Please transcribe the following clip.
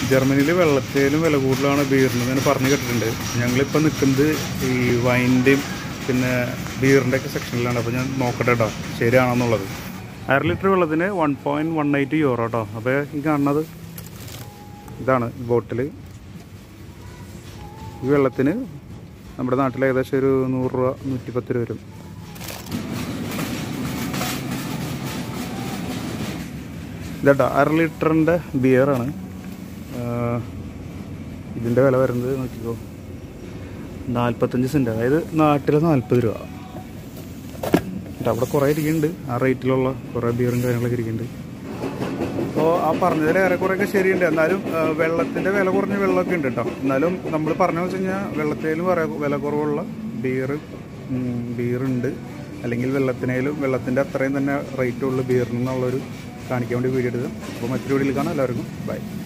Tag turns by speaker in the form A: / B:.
A: ജർമ്മനിയിൽ വെള്ളത്തേലും വില കൂടുതലാണ് ബീറിന് എന്ന് പറഞ്ഞു കേട്ടിട്ടുണ്ട് ഞങ്ങളിപ്പോൾ നിൽക്കുന്നത് ഈ വൈൻ്റെയും പിന്നെ ബീറിൻ്റെ ഒക്കെ സെക്ഷനിലാണ് അപ്പോൾ ഞാൻ നോക്കട്ടെ കേട്ടോ ശരിയാണെന്നുള്ളത് അര ലിറ്റർ വെള്ളത്തിന് one point one eight euro കേട്ടോ അപ്പോൾ ഈ കാണുന്നത് ഇതാണ് ബോട്ടിൽ ഈ വെള്ളത്തിന് നമ്മുടെ നാട്ടിൽ ഏകദേശം ഒരു നൂറ് രൂപ നൂറ്റിപ്പത്ത് രൂപ വരും ഇതാട്ടോ അര ലിറ്ററിൻ്റെ ബിയറാണ് ഇതിൻ്റെ വില വരുന്നത് നോക്കിക്കോ നാൽപ്പത്തഞ്ച് സെൻറ്റ് അതായത് നാട്ടിൽ നാൽപ്പത് രൂപ എന്നിട്ട് അവിടെ കുറേ ഇരിക്കുന്നുണ്ട് ആ റേറ്റിലുള്ള കുറേ ബിയറും കാര്യങ്ങളൊക്കെ ഇരിക്കുന്നുണ്ട് അപ്പോൾ ആ പറഞ്ഞതിൽ ഏറെക്കുറെയൊക്കെ ശരിയുണ്ട് എന്നാലും ആ, വെള്ളത്തിൻ്റെ വില കുറഞ്ഞ വെള്ളമൊക്കെ ഉണ്ട് കേട്ടോ എന്നാലും നമ്മൾ പറഞ്ഞു വെച്ച് കഴിഞ്ഞാൽ വെള്ളത്തേലും വില വില കുറവുള്ള ബിയർ ബിയറുണ്ട് അല്ലെങ്കിൽ വെള്ളത്തിനേലും വെള്ളത്തിൻ്റെ അത്രയും തന്നെ റേറ്റ് ഉള്ള ബിയറിനുള്ളൊരു കാണിക്കാൻ വേണ്ടി വീഡിയോ എടുക്കുക അപ്പോൾ മറ്റൊരു വീഡിയോയിൽ കാണാം എല്ലാവർക്കും ബൈ